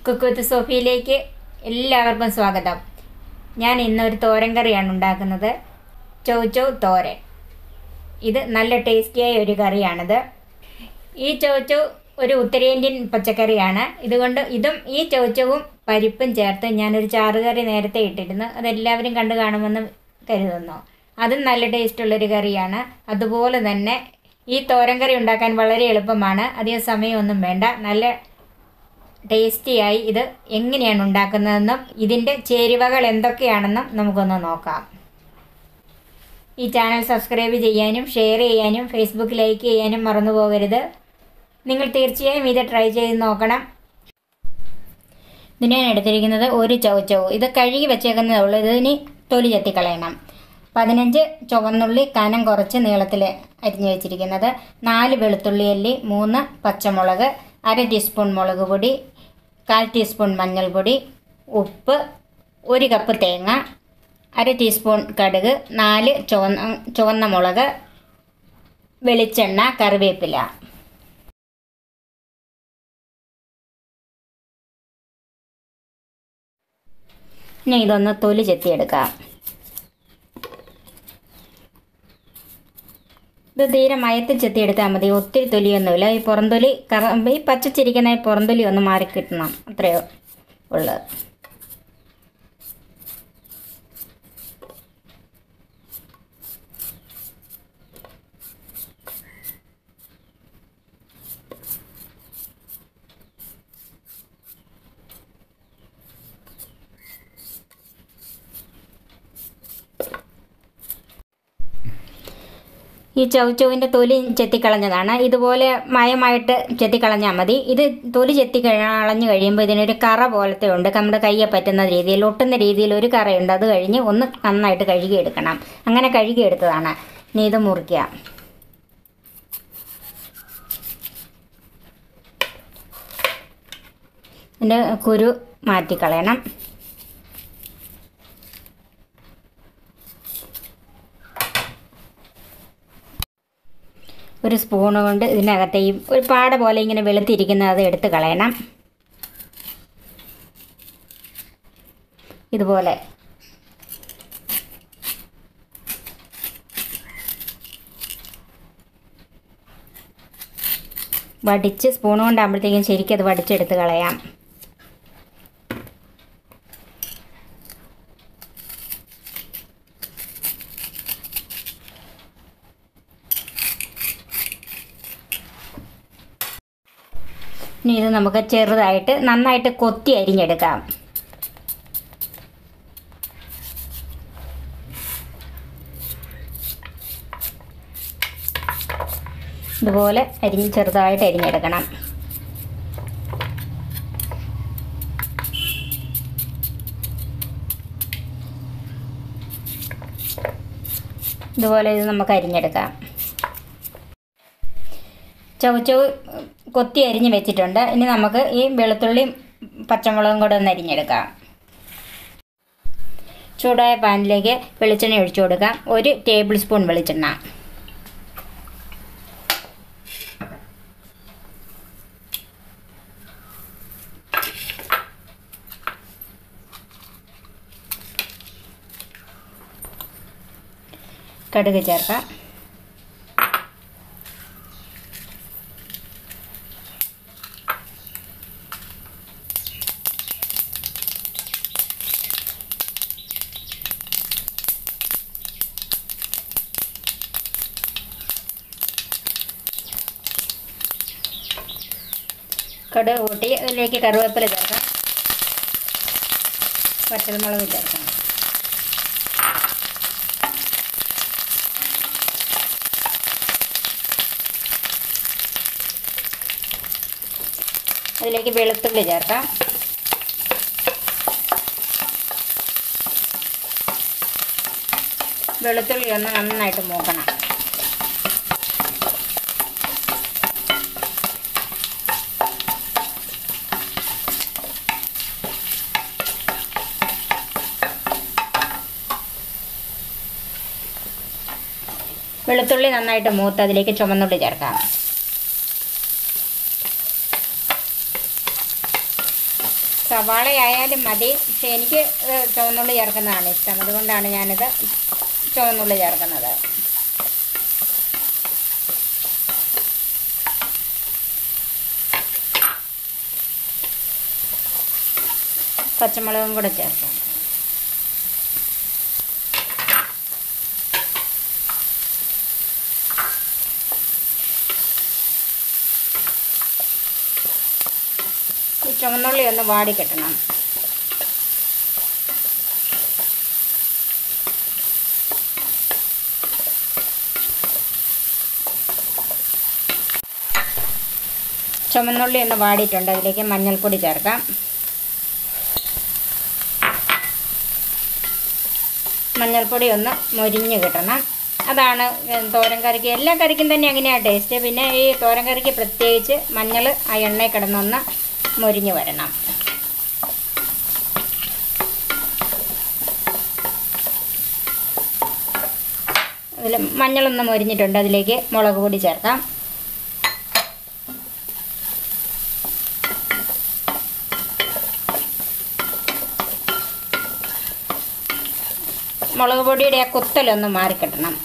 കുക്കുത്ത് സോഫിയിലേക്ക് എല്ലാവർക്കും സ്വാഗതം ഞാൻ ഇന്ന് ഒരു തോരൻ കറിയാണ് ഉണ്ടാക്കുന്നത് ചൗചൗ തോരൻ ഇത് നല്ല ടേസ്റ്റിയായ ഒരു കറിയാണിത് ഈ ചൗചൗ ഒരു ഉത്തരേന്ത്യൻ പച്ചക്കറിയാണ് ഇതുകൊണ്ട് ഇതും ഈ ചൗചവും പരിപ്പും ചേർത്ത് ഞാനൊരു ചാറുകറി നേരത്തെ ഇട്ടിരുന്നു അതെല്ലാവരും കണ്ടു കാണുമെന്ന് കരുതുന്നു അതും നല്ല ടേസ്റ്റുള്ളൊരു കറിയാണ് അതുപോലെ തന്നെ ഈ തോരൻ കറി ഉണ്ടാക്കാൻ വളരെ എളുപ്പമാണ് അധികം സമയമൊന്നും വേണ്ട നല്ല ടേസ്റ്റിയായി ഇത് എങ്ങനെയാണ് ഉണ്ടാക്കുന്നതെന്നും ഇതിൻ്റെ ചേരുവകൾ എന്തൊക്കെയാണെന്നും നമുക്കൊന്ന് നോക്കാം ഈ ചാനൽ സബ്സ്ക്രൈബ് ചെയ്യാനും ഷെയർ ചെയ്യാനും ഫേസ്ബുക്ക് ലൈക്ക് ചെയ്യാനും മറന്നു പോകരുത് നിങ്ങൾ തീർച്ചയായും ഇത് ട്രൈ ചെയ്ത് നോക്കണം ഇതിന് ഞാൻ എടുത്തിരിക്കുന്നത് ഒരു ചൗച്ചവ് ഇത് കഴുകി വെച്ചേക്കുന്നതേ ഉള്ളൂ ഇതിന് തൊലി ചെത്തിക്കളയണം പതിനഞ്ച് ചുവന്നുള്ളി കനം കുറച്ച് നീളത്തിൽ അരിഞ്ഞു വെച്ചിരിക്കുന്നത് നാല് വെളുത്തുള്ളി അല്ലി മൂന്ന് പച്ചമുളക് അര ടീസ്പൂൺ മുളക് പൊടി കാൽ ടീസ്പൂൺ മഞ്ഞൾപ്പൊടി ഉപ്പ് ഒരു കപ്പ് തേങ്ങ അര ടീസ്പൂൺ കടുക് നാല് ചുവന്ന ചുവന്ന മുളക് വെളിച്ചെണ്ണ കറിവേപ്പില ഇനി ഇതൊന്ന് തൊലി ചെത്തിയെടുക്കാം ഇത് തീരെ മയത്തിൽ ചെത്തിയെടുത്താൽ മതി ഒത്തിരി തൊലിയൊന്നുമില്ല ഈ പുറംതൊലി കറ ഈ പച്ചച്ചിരിക്കുന്ന ഈ പുറംതൊലി ഒന്ന് മാറി കിട്ടണം അത്രയോ ഉള്ളത് ഈ ചൗച്ചൗവിൻ്റെ തൊലി ചെത്തിക്കളഞ്ഞതാണ് ഇതുപോലെ മയമായിട്ട് ചെത്തിക്കളഞ്ഞാൽ മതി ഇത് തൊലി ചെത്തി കളഞ്ഞു കഴിയുമ്പോൾ ഇതിനൊരു കറ പോലത്തെ ഉണ്ട് നമ്മുടെ കയ്യെ പറ്റുന്ന രീതിയിൽ ഒട്ടുന്ന രീതിയിൽ ഒരു കറയുണ്ട് അത് കഴിഞ്ഞ് ഒന്ന് നന്നായിട്ട് കഴുകിയെടുക്കണം അങ്ങനെ കഴുകിയെടുത്തതാണ് ഇനി ഇത് മുറിക്കുക ഇതിൻ്റെ കുരു മാറ്റിക്കളയണം ഒരു സ്പൂണ് കൊണ്ട് ഇതിനകത്തെ ഈ ഒരു പാട പോലെ ഇങ്ങനെ വെളുത്തിരിക്കുന്നത് അത് എടുത്ത് കളയണം ഇതുപോലെ വടിച്ച് സ്പൂൺ കൊണ്ടാകുമ്പോഴത്തേക്കും ശരിക്കും അത് വടിച്ചെടുത്ത് കളയാം ഇനി ഇത് നമുക്ക് ചെറുതായിട്ട് നന്നായിട്ട് കൊത്തി അരിഞ്ഞെടുക്കാം ഇതുപോലെ അരിഞ്ഞ് ചെറുതായിട്ട് അരിഞ്ഞെടുക്കണം ഇതുപോലെ ഇത് നമുക്ക് അരിഞ്ഞെടുക്കാം ചവച്ചവ് കൊത്തി അരിഞ്ഞ് വെച്ചിട്ടുണ്ട് ഇനി നമുക്ക് ഈ വെളുത്തുള്ളിയും പച്ചമുളകും കൂടെ ഒന്ന് അരിഞ്ഞെടുക്കാം ചൂടായ പാനിലേക്ക് വെളിച്ചെണ്ണ ഒഴിച്ചു കൊടുക്കാം ഒരു ടേബിൾ സ്പൂൺ വെളിച്ചെണ്ണ കടുക് ചേർക്കാം കടുക് കൂട്ടി അതിലേക്ക് കറിവേപ്പില ചേർക്കാം പച്ചമുളക് ചേർക്കണം അതിലേക്ക് വെളുത്തുള്ളി ചേർക്കാം വെളുത്തുള്ളി ഒന്ന് നന്നായിട്ട് മൂക്കണം വെളുത്തുള്ളി നന്നായിട്ട് മൂത്ത് അതിലേക്ക് ചുമന്നുള്ളി ചേർക്കാം സവാള ആയാലും മതി പക്ഷെ എനിക്ക് ഇത് ചുവന്നുള്ളി ചേർക്കുന്നതാണ് ഇഷ്ടം അതുകൊണ്ടാണ് ഞാനിത് ചുവന്നുള്ളി ചേർക്കുന്നത് പച്ചമുളകും കൂടെ ചേർക്കാം ഈ ചുവന്നുള്ളി ഒന്ന് വാടി കിട്ടണം ചുവന്നുള്ളി ഒന്ന് വാടിയിട്ടുണ്ട് അതിലേക്ക് മഞ്ഞൾപ്പൊടി ചേർക്കാം മഞ്ഞൾപ്പൊടി ഒന്ന് മൊരിഞ്ഞ് കിട്ടണം അതാണ് തോരൻ കറിക്ക് എല്ലാ കറിക്കും തന്നെ അങ്ങനെയാണ് ടേസ്റ്റ് പിന്നെ ഈ തോരൻ കറിക്ക് പ്രത്യേകിച്ച് മഞ്ഞൾ ആ എണ്ണയിൽ കിടന്നൊന്ന് മൊരിഞ്ഞ് വരണം അതിൽ മഞ്ഞളൊന്ന് മൊരിഞ്ഞിട്ടുണ്ട് അതിലേക്ക് മുളക് പൊടി ചേർക്കാം മുളക് പൊടിയുടെ ആ കുത്തലൊന്ന് മാറിക്കിട്ടണം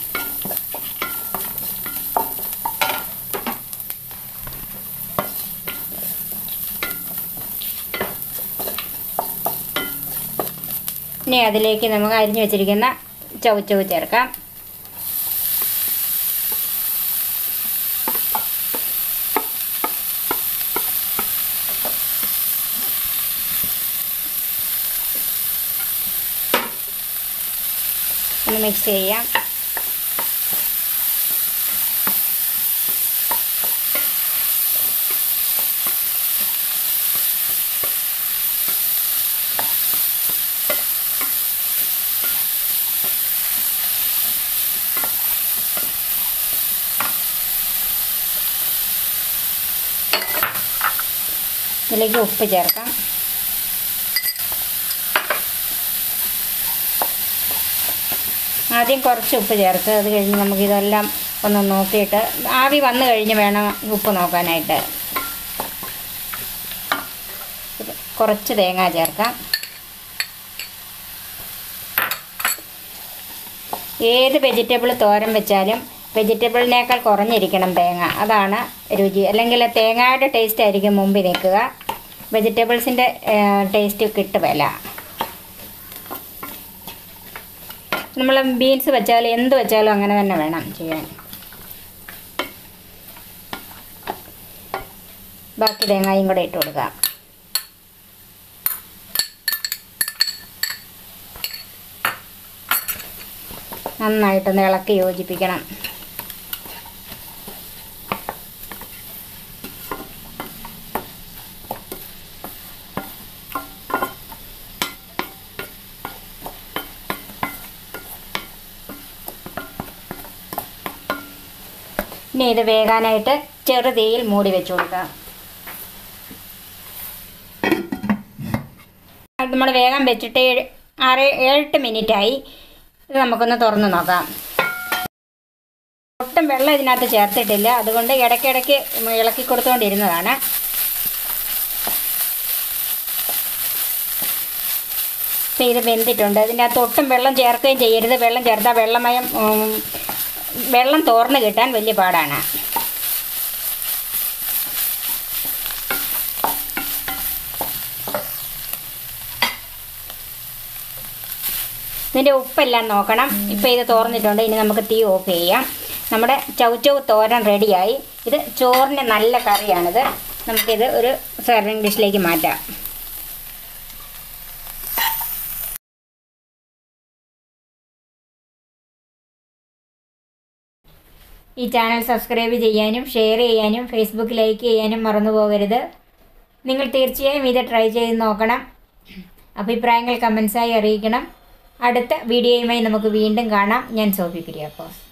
ഇനി അതിലേക്ക് നമുക്ക് അരിഞ്ഞു വെച്ചിരിക്കുന്ന ചവച്ചവ് ചേർക്കാം ഒന്ന് മിക്സ് ചെയ്യാം ഇതിലേക്ക് ഉപ്പ് ചേർക്കാം ആദ്യം കുറച്ച് ഉപ്പ് ചേർത്ത് അത് കഴിഞ്ഞ് നമുക്കിതെല്ലാം ഒന്ന് നോക്കിയിട്ട് ആവി വന്നു കഴിഞ്ഞ് വേണം ഉപ്പ് നോക്കാനായിട്ട് കുറച്ച് തേങ്ങ ചേർക്കാം ഏത് വെജിറ്റബിൾ തോരൻ വെച്ചാലും വെജിറ്റബിളിനേക്കാൾ കുറഞ്ഞിരിക്കണം തേങ്ങ അതാണ് രുചി അല്ലെങ്കിൽ തേങ്ങയുടെ ടേസ്റ്റ് ആയിരിക്കും മുമ്പിൽ നിൽക്കുക വെജിറ്റബിൾസിൻ്റെ ടേസ്റ്റ് കിട്ടുകയില്ല നമ്മൾ ബീൻസ് വെച്ചാലും എന്ത് വെച്ചാലും അങ്ങനെ തന്നെ വേണം ചെയ്യാൻ ബാക്കി തേങ്ങയും കൂടെ ഇട്ട് കൊടുക്കാം നന്നായിട്ടൊന്ന് ഇളക്കി യോജിപ്പിക്കണം ഇനി ഇത് വേകാനായിട്ട് ചെറുതീയിൽ മൂടി വെച്ച് കൊടുക്കാം നമ്മൾ വേഗം വെച്ചിട്ട് ഏഴ് ആറ് ഏഴെട്ട് മിനിറ്റായി ഇത് നമുക്കൊന്ന് തുറന്ന് നോക്കാം ഒട്ടും വെള്ളം ഇതിനകത്ത് ചേർത്തിട്ടില്ല അതുകൊണ്ട് ഇടയ്ക്കിടയ്ക്ക് ഇളക്കി കൊടുത്തുകൊണ്ടിരുന്നതാണ് ഇപ്പം ഇത് വെന്തിട്ടുണ്ട് ഇതിൻ്റെ അകത്ത് ഒട്ടും വെള്ളം ചേർക്കുകയും ചെയ്യരുത് വെള്ളം ചേർത്താൽ വെള്ളമയം ഉം, വെള്ളം തോർന്ന് കിട്ടാൻ വലിയ പാടാണ് ഇതിൻ്റെ ഉപ്പെല്ലാം നോക്കണം ഇപ്പം ഇത് തോർന്നിട്ടുണ്ട് ഇനി നമുക്ക് തീ ഓഫ് ചെയ്യാം നമ്മുടെ ചൗച്ചവ് തോരൻ റെഡിയായി ഇത് ചോറിന് നല്ല കറിയാണിത് നമുക്കിത് ഒരു സെർവിങ് ഡിഷിലേക്ക് മാറ്റാം ഈ ചാനൽ സബ്സ്ക്രൈബ് ചെയ്യാനും ഷെയർ ചെയ്യാനും ഫേസ്ബുക്ക് ലൈക്ക് ചെയ്യാനും മറന്നു പോകരുത് നിങ്ങൾ തീർച്ചയായും ഇത് ട്രൈ ചെയ്ത് നോക്കണം അഭിപ്രായങ്ങൾ കമൻസായി അറിയിക്കണം അടുത്ത വീഡിയോയുമായി നമുക്ക് വീണ്ടും കാണാം ഞാൻ സോഫി കുര്യാക്കോസ്